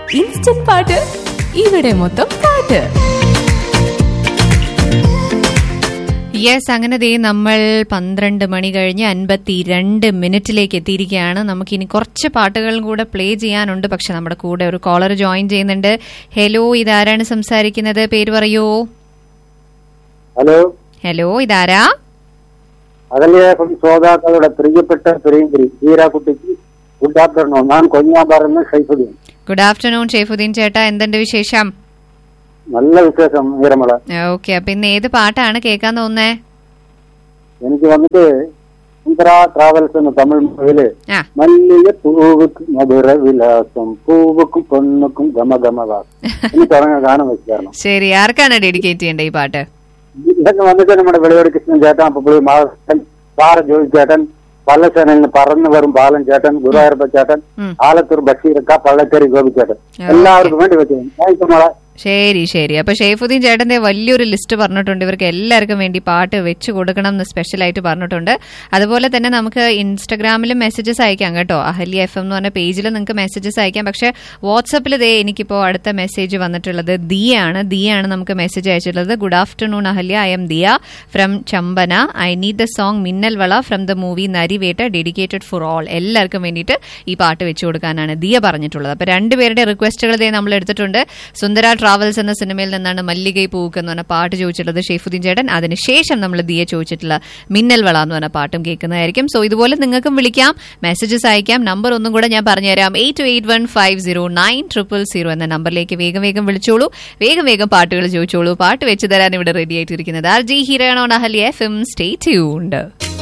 Instant പാട്ട് ഇവിടെ മൊത്തം പാട്ട് യെസ് അങ്ങനെ ദേ നമ്മൾ പന്ത്രണ്ട് മണി കഴിഞ്ഞ് അൻപത്തിരണ്ട് മിനിറ്റിലേക്ക് എത്തിയിരിക്കുകയാണ് നമുക്കിനി കുറച്ച് പാട്ടുകളും കൂടെ പ്ലേ ചെയ്യാനുണ്ട് പക്ഷെ നമ്മുടെ കൂടെ ഒരു കോളർ ജോയിൻ ചെയ്യുന്നുണ്ട് ഹലോ ഇതാരാണ് സംസാരിക്കുന്നത് പേര് പറയൂ ഹലോ ഹലോ ഇതാരാ അകലേഖം ശ്രോതാക്കളുടെ പ്രിയപ്പെട്ട പ്രിയങ്കരി ഹീരാക്കുട്ടിക്ക് ഗുഡ് ആഫ്റ്റർനൂൺ ഞാൻ കൊഞ്ഞാമ്പറന്ന് ഷൈഫുദ്ദീൻ ഗുഡ് ആഫ്റ്റർനൂൺ ഷെയ്ഫുദ്ദീൻ ചേട്ടാ എന്തുണ്ട് വിശേഷം നല്ല വിശേഷം ഈരമള ഓക്കെ അപ്പൊ ഇന്ന് ഏത് പാട്ടാണ് കേൾക്കാൻ തോന്നുന്നേ എനിക്ക് വന്നിട്ട് സുന്ദര ട്രാവൽസ് എന്ന തമിഴ് മൂവിയില് ആ മല്ലിക പൂവുക്ക് മധുര വിലാസം പൂവുക്കും പൊണ്ണുക്കും ഗമഗമവാസം എന്ന് തുടങ്ങിയ ഗാനം വെച്ചായിരുന്നു ശരി ആർക്കാണ് ഡെഡിക്കേറ്റ് ചെയ്യേണ്ടത് ഈ പാട്ട് ഇതൊക്കെ വന്നിട്ട് നമ്മുടെ വെളിയോട് കൃഷ്ണൻ ചേട്ടൻ അപ്പൊ പുള്ളി മാധവൻ പാറ ജോയി ചേട്ടൻ പല്ലശ്ശേനിൽ നിന്ന് പറന്നു വരും ബാലൻ ചേട്ടൻ ഗുരുവായൂരപ്പ ചേട്ടൻ ഉം. ആലത്തൂർ ബഷീർക്ക പള്ളച്ചേരി ഗോപി ചേട്ടൻ എല്ലാവർക്കും വേണ്ടി വെച്ചു ഞാൻ മോളെ ശരി ശരി അപ്പൊ ഷെയ്ഫുദ്ദീൻ ചേട്ടന്റെ വലിയൊരു ലിസ്റ്റ് പറഞ്ഞിട്ടുണ്ട് ഇവർക്ക് എല്ലാവർക്കും വേണ്ടി പാട്ട് വെച്ച് കൊടുക്കണം എന്ന് സ്പെഷ്യൽ ആയിട്ട് പറഞ്ഞിട്ടുണ്ട് അതുപോലെ തന്നെ നമുക്ക് ഇൻസ്റ്റഗ്രാമിലും മെസ്സേജസ് അയക്കാം കേട്ടോ അഹല്യ എഫ് എം എന്ന് പറഞ്ഞ പേജിൽ നിങ്ങൾക്ക് മെസ്സേജസ് അയക്കാം പക്ഷെ വാട്സപ്പിൽ ദേ എനിക്കിപ്പോ അടുത്ത മെസ്സേജ് വന്നിട്ടുള്ളത് ദിയാണ് ദിയാണ് നമുക്ക് മെസ്സേജ് അയച്ചിട്ടുള്ളത് good afternoon Ahalya I'm Diya from Champana I need the song മിന്നൽ വള from the movie Narivetta dedicated for all എല്ലാവർക്കും വേണ്ടിയിട്ട് ഈ പാട്ട് വെച്ചു കൊടുക്കാനാണ് ദിയ പറഞ്ഞിട്ടുള്ളത് അപ്പൊ രണ്ടുപേരുടെ റിക്വസ്റ്റുകൾ ദേ നമ്മൾ എടുത്തിട്ടുണ്ട് സുന്ദര ട്രാവൽസ് എന്ന സിനിമയിൽ നിന്നാണ് മല്ലികൈ പൂക്ക് എന്ന് പറഞ്ഞ പാട്ട് ചോദിച്ചിട്ടുള്ളത് ഷെയ്ഫുദ്ദീൻ ചേട്ടൻ അതിനുശേഷം നമ്മൾ ദിയ ചോദിച്ചിട്ടുള്ള മിന്നൽ വള എന്ന് പറഞ്ഞ പാട്ടും കേൾക്കുന്നതായിരിക്കും സോ ഇതുപോലെ നിങ്ങൾക്കും വിളിക്കാം മെസ്സേജസ് അയക്കാം നമ്പർ ഒന്നും കൂടെ ഞാൻ പറഞ്ഞുതരാം eight two eight one five zero nine triple zero എന്ന നമ്പറിലേക്ക് വേഗം വേഗം വിളിച്ചോളൂ വേഗം വേഗം പാട്ടുകൾ ചോദിച്ചോളൂ പാട്ട് വെച്ച് തരാൻ ഇവിടെ റെഡി ആയിട്ടിരിക്കുന്നത് ആർ ജി ഹിരണോ നഹലി എഫ് എം സ്റ്റേ ട്യൂൺഡ്